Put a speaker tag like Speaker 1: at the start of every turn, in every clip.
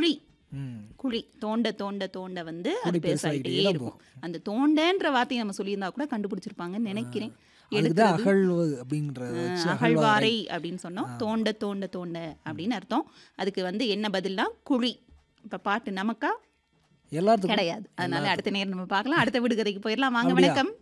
Speaker 1: குழி
Speaker 2: ம்
Speaker 1: குழி தோண்ட தோண்ட தோண்ட வந்து அது
Speaker 2: குழி
Speaker 1: பெருசாகிட்டே
Speaker 2: பெருசாகிட்டே தான்
Speaker 1: இருக்கும் அந்த தோண்டன்ற வார்த்தையை நம்ம சொல்லியிருந்தா கூட கண்டுபிடிச்சிருப்பாங்கன்னு நினைக்கிறேன்
Speaker 2: அதுக்கு தான்
Speaker 1: எடுக்கிறது
Speaker 2: அகழ்வு அப்படின்றத வச்சு அகழ்வாரை
Speaker 1: அகழ்வாரை அப்படின்னு சொன்னோம் தோண்ட தோண்ட தோண்ட அப்படின்னு அர்த்தம் அதுக்கு வந்து என்ன பதில்னா குழி இப்ப பாட்டு நமக்கா
Speaker 2: எல்லாத்துக்கும்
Speaker 1: கிடையாது அதனால அடுத்த நேரம் நம்ம பார்க்கலாம் அடுத்த விடுகதைக்கு போயிடலாம் வாங்க
Speaker 2: அப்படியா?
Speaker 1: வணக்கம்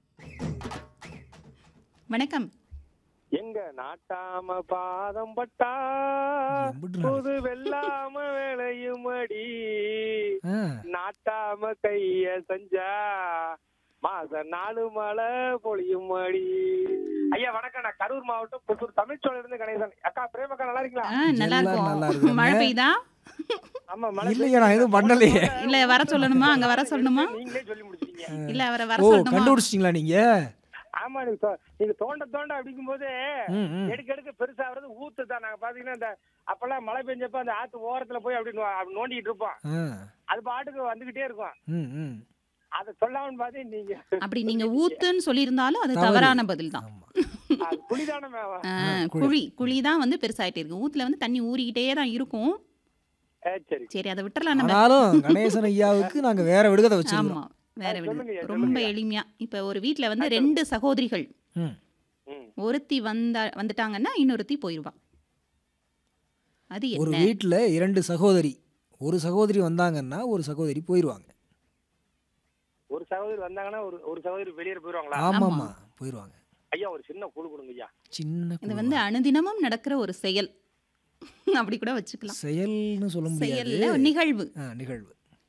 Speaker 1: வணக்கம்
Speaker 3: எங்க நாட்டாம பாதம் பட்டா
Speaker 2: எம்புட்டு நாள்?
Speaker 3: புது வெள்ளாம விளையும் அடி
Speaker 2: ஆ,
Speaker 3: நாட்டாம கைய செஞ்சா மாச நாலு மழை பொழியும் அடி ஐயா வணக்கம் நான் கரூர் மாவட்டம் புத்தூர் தமிழ்ச்சோழ இருந்து கணேசன் அக்கா பிரேமக்கா நல்லா இருக்கீங்களா
Speaker 1: ஆ, நல்லா
Speaker 2: எல்லாரும் நல்லா
Speaker 1: இருக்கும்
Speaker 2: இருக்குங்க.
Speaker 1: மழை பெய்யுதா
Speaker 3: ஆமா மழை
Speaker 2: இல்லையே நான் எதுவும் பண்ணலையே
Speaker 1: இல்ல வர சொல்லணுமா அங்க வர சொல்லணுமா
Speaker 3: நீங்களே சொல்லி முடிச்சிட்டீங்க
Speaker 1: இல்ல அவரை வர
Speaker 2: ஓ
Speaker 1: சொல்லணுமா
Speaker 2: கண்டுபிடிச்சிட்டீங்களா நீங்க
Speaker 3: ஆமா நீங்க தோ- நீங்க தோண்ட தோண்ட அப்படிங்கும் போது
Speaker 2: ம், ம்.
Speaker 3: எடுக்க எடுக்க பெருசாகிறது ஊத்து தான் நாங்க பாத்தீங்கன்னா இந்த அப்பெல்லாம் மழை பெஞ்சப்ப அந்த ஆத்து ஓரத்துல போய் அப்படி நோ- அப்படி நோண்டிட்டு இருப்போம்
Speaker 2: ஆ,
Speaker 3: அது பாட்டுக்கு வந்துகிட்டே இருக்கும்
Speaker 2: ம், ம்.
Speaker 3: அதை சொல்லாமன்னு பார்த்து நீங்க
Speaker 1: அப்படி நீங்க ஊத்துன்னு சொல்லியிருந்தாலும் அது
Speaker 2: தவறு.
Speaker 1: தவறான பதில் தான்
Speaker 2: ஆமா
Speaker 3: அது குளிதான மேவா
Speaker 1: குழி குழி தான் வந்து பெருசாயிட்டே இருக்கு ஊத்துல வந்து தண்ணி ஊறிக்கிட்டே தான் இருக்கும்
Speaker 3: சரி
Speaker 1: சரி அதை விட்டுறலாம் நம்ம
Speaker 2: ஆனாலும் கணேசன் ஐயாவுக்கு நாங்க வேற விடுகதை வச்சிருக்கோம்
Speaker 1: ஆமா வேற
Speaker 3: அது
Speaker 1: விடு
Speaker 3: சொல்லுங்க,
Speaker 1: ரொம்ப
Speaker 3: சொல்லுங்க.
Speaker 1: எளிமையா இப்ப ஒரு வீட்ல வந்து ரெண்டு சகோதரிகள்
Speaker 2: ம்.
Speaker 3: ம்.
Speaker 1: ஒருத்தி வந்தா வந்துட்டாங்கன்னா இன்னொருத்தி போயிருவா அது
Speaker 2: ஒரு
Speaker 1: என்ன
Speaker 2: வீட்ல இரண்டு சகோதரி ஒரு சகோதரி வந்தாங்கன்னா ஒரு சகோதரி போயிருவாங்க
Speaker 3: ஒரு சகோதரி வந்தாங்கன்னா ஒரு ஒரு சகோதரி வெளியே போயிருவாங்களா
Speaker 2: ஆமா
Speaker 1: ஆமா.
Speaker 2: ஆமா போயிருவாங்க
Speaker 3: ஐயா ஒரு சின்ன குழு கொடுங்க ஐயா
Speaker 2: சின்ன
Speaker 1: இது
Speaker 2: குழு.
Speaker 1: வந்து அனுதினமும் நடக்கிற ஒரு செயல் அப்படி கூட வச்சுக்கலாம்
Speaker 2: செயல்னு சொல்ல முடியாது
Speaker 1: செயல்ல ஒரு நிகழ்வு
Speaker 2: ஆ, நிகழ்வு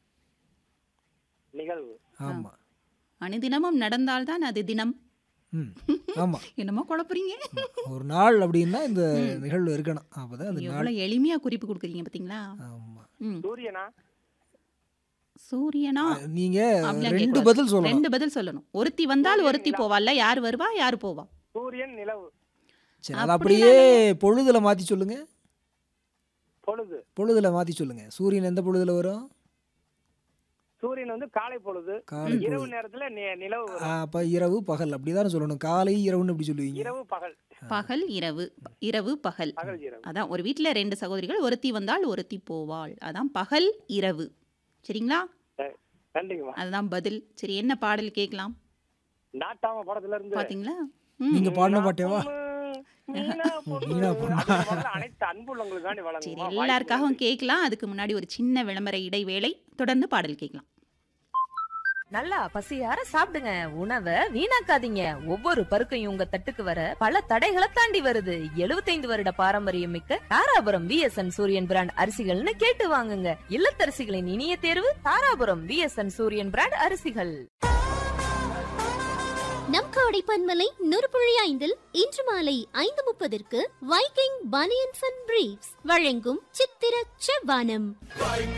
Speaker 3: நிகழ்வு
Speaker 2: ஆமா
Speaker 1: அனுதினமும் நடந்தால்தான் அது தினம்
Speaker 2: ம் ஆமா
Speaker 1: என்னமோ குழப்புறீங்க
Speaker 2: ஒரு நாள் அப்படின்னா இந்த நிகழ்வு இருக்கணும் அப்பதான் அது நாள்
Speaker 1: எவ்வளவு எளிமையா குறிப்பு கொடுக்குறீங்க பாத்தீங்களா
Speaker 2: ஆமா
Speaker 1: ம்.
Speaker 3: சூரியனா
Speaker 1: சூரியனா
Speaker 2: நீங்க
Speaker 1: அப்படிலாம்
Speaker 2: ரெண்டு
Speaker 1: கேட்கக்கூடாது.
Speaker 2: பதில் சொல்லணும்
Speaker 1: ரெண்டு பதில் சொல்லணும் ஒருத்தி வந்தால் ஒருத்தி போவாள்ல யார் வருவா யார் போவா
Speaker 3: சூரியன் நிலவு
Speaker 2: சரி அது அப்படியே பொழுதுல மாத்தி சொல்லுங்க
Speaker 3: பொழுது
Speaker 2: பொழுதுல மாத்தி சொல்லுங்க சூரியன் எந்த பொழுதுல வரும்
Speaker 3: சூரியன் வந்து காலை பொழுது
Speaker 2: காலை
Speaker 3: இரவு
Speaker 2: பொழுது
Speaker 3: நேரத்துல நி- நிலவு
Speaker 2: ஆ,
Speaker 3: வரும்
Speaker 2: அப்ப இரவு பகல் அப்படிதானே சொல்லணும் காலை இரவுன்னு எப்படி சொல்லுவீங்க
Speaker 3: இரவு பகல்
Speaker 1: பகல் இரவு இரவு பகல்
Speaker 3: பகல் இரவு
Speaker 1: அதான் ஒரு வீட்ல ரெண்டு சகோதரிகள் ஒருத்தி வந்தால் ஒருத்தி போவாள் அதான் பகல் இரவு சரிங்களா
Speaker 3: சரி, நன்றிங்கம்மா
Speaker 1: அதுதான் பதில் சரி என்ன பாடல் கேட்கலாம்
Speaker 3: நாட்டாம படத்துல இருந்து
Speaker 1: பாத்தீங்களா ம்.
Speaker 2: நீங்க பாடின பாட்டேவா
Speaker 3: மீனா பொண்ணு.
Speaker 2: மீனா பொண்ணு.
Speaker 3: அந்த பாடல அனைத்து அன்புள்ளவங்களுக்காண்டி
Speaker 1: சரி
Speaker 3: வழங்குவோம்
Speaker 1: எல்லாருக்காகவும் கேட்கலாம் அதுக்கு முன்னாடி ஒரு சின்ன விளம்பர இடைவேளை தொடர்ந்து பாடல் கேட்கலாம்
Speaker 4: நல்லா பசியார சாப்பிடுங்க உணவை வீணாக்காதீங்க ஒவ்வொரு பருக்கையும் உங்க தட்டுக்கு வர பல தடைகளை தாண்டி வருது 75 வருட பாரம்பரியம் மிக்க தாராபுரம் விஎஸ்என் சூரியன் பிராண்ட் அரிசிகள்னு கேட்டு வாங்குங்க இல்லத்தரசிகளின் இனிய தேர்வு தாராபுரம் விஎஸ்என் சூரியன் பிராண்ட் அரிசிகள்
Speaker 5: நம் கோடை பன்மலை நூறு புள்ளி ஐந்தில் இன்று மாலை ஐந்து முப்பதற்கு வைக்கிங் பனியன்ஸ் அண்ட் பிரீவ்ஸ் வழங்கும் சித்திர செவ்வானம்